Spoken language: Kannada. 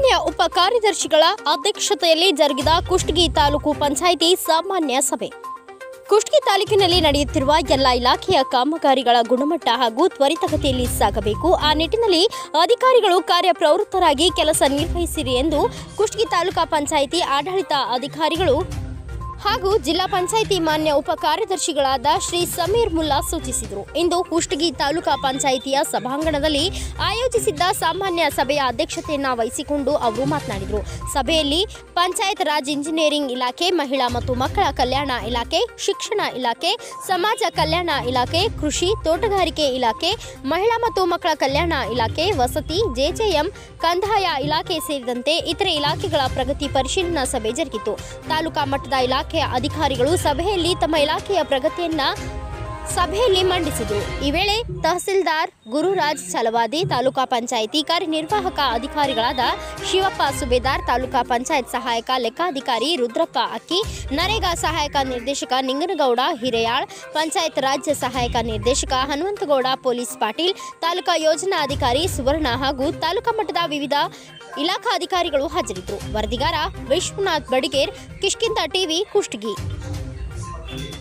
ಮಾನ್ಯ ಉಪ ಕಾರ್ಯದರ್ಶಿಗಳ ಅಧ್ಯಕ್ಷತೆಯಲ್ಲಿ ಜರುಗಿದ ಕುಷ್ಟಗಿ ತಾಲೂಕು ಪಂಚಾಯಿತಿ ಸಾಮಾನ್ಯ ಸಭೆ ಕುಷ್ಟಗಿ ತಾಲೂಕಿನಲ್ಲಿ ನಡೆಯುತ್ತಿರುವ ಎಲ್ಲ ಇಲಾಖೆಯ ಕಾಮಗಾರಿಗಳ ಗುಣಮಟ್ಟ ಹಾಗೂ ತ್ವರಿತಗತಿಯಲ್ಲಿ ಸಾಗಬೇಕು ಆ ನಿಟ್ಟಿನಲ್ಲಿ ಅಧಿಕಾರಿಗಳು ಕಾರ್ಯಪ್ರವೃತ್ತರಾಗಿ ಕೆಲಸ ನಿರ್ವಹಿಸಿರಿ ಎಂದು ಕುಷ್ಟಗಿ ತಾಲೂಕಾ ಪಂಚಾಯಿತಿ ಆಡಳಿತ ಅಧಿಕಾರಿಗಳು ಹಾಗೂ ಜಿಲ್ಲಾ ಪಂಚಾಯಿತಿ ಮಾನ್ಯ ಉಪ ಕಾರ್ಯದರ್ಶಿಗಳಾದ ಶ್ರೀ ಸಮೀರ್ ಮುಲ್ಲಾ ಸೂಚಿಸಿದರು ಇಂದು ಕುಷ್ಟಗಿ ತಾಲೂಕಾ ಪಂಚಾಯಿತಿಯ ಸಭಾಂಗಣದಲ್ಲಿ ಆಯೋಜಿಸಿದ್ದ ಸಾಮಾನ್ಯ ಸಭೆಯ ಅಧ್ಯಕ್ಷತೆಯನ್ನು ವಹಿಸಿಕೊಂಡು ಅವರು ಮಾತನಾಡಿದರು ಸಭೆಯಲ್ಲಿ ಪಂಚಾಯತ್ ರಾಜ್ ಇಂಜಿನಿಯರಿಂಗ್ ಇಲಾಖೆ ಮಹಿಳಾ ಮತ್ತು ಮಕ್ಕಳ ಕಲ್ಯಾಣ ಇಲಾಖೆ ಶಿಕ್ಷಣ ಇಲಾಖೆ ಸಮಾಜ ಕಲ್ಯಾಣ ಇಲಾಖೆ ಕೃಷಿ ತೋಟಗಾರಿಕೆ ಇಲಾಖೆ ಮಹಿಳಾ ಮತ್ತು ಮಕ್ಕಳ ಕಲ್ಯಾಣ ಇಲಾಖೆ ವಸತಿ ಜೆಜೆಎಂ ಕಂದಾಯ ಇಲಾಖೆ ಸೇರಿದಂತೆ ಇತರೆ ಇಲಾಖೆಗಳ ಪ್ರಗತಿ ಪರಿಶೀಲನಾ ಸಭೆ ಜರುಗಿತು ತಾಲೂಕಾ ಮಟ್ಟದ ಇಲಾಖೆಯ ಅಧಿಕಾರಿಗಳು ಸಭೆಯಲ್ಲಿ ತಮ್ಮ ಇಲಾಖೆಯ ಪ್ರಗತಿಯನ್ನ ಸಭೆಯಲ್ಲಿ ಮಂಡಿಸಿದರು ಈ ವೇಳೆ ತಹಸೀಲ್ದಾರ್ ಗುರುರಾಜ್ ಛಲವಾದಿ ತಾಲೂಕಾ ಪಂಚಾಯಿತಿ ಕಾರ್ಯನಿರ್ವಾಹಕ ಅಧಿಕಾರಿಗಳಾದ ಶಿವಪ್ಪ ಸುಬೇದಾರ್ ತಾಲೂಕಾ ಪಂಚಾಯತ್ ಸಹಾಯಕ ಲೆಕ್ಕಾಧಿಕಾರಿ ರುದ್ರಪ್ಪ ಅಕ್ಕಿ ನರೇಗಾ ಸಹಾಯಕ ನಿರ್ದೇಶಕ ನಿಂಗನಗೌಡ ಹಿರೇಯಾಳ್ ಪಂಚಾಯತ್ ರಾಜ್ಯ ಸಹಾಯಕ ನಿರ್ದೇಶಕ ಹನುಮಂತಗೌಡ ಪೊಲೀಸ್ ಪಾಟೀಲ್ ತಾಲೂಕಾ ಯೋಜನಾ ಅಧಿಕಾರಿ ಸುವರ್ಣ ಹಾಗೂ ತಾಲೂಕಾ ಮಟ್ಟದ ವಿವಿಧ ಇಲಾಖಾ ಅಧಿಕಾರಿಗಳು ಹಾಜರಿದ್ದರು ವರದಿಗಾರ ವಿಶ್ವನಾಥ್ ಬಡಿಗೇರ್ ಕಿಷ್ಕಿಂದ ಟಿವಿ ಕುಷ್ಟಗಿ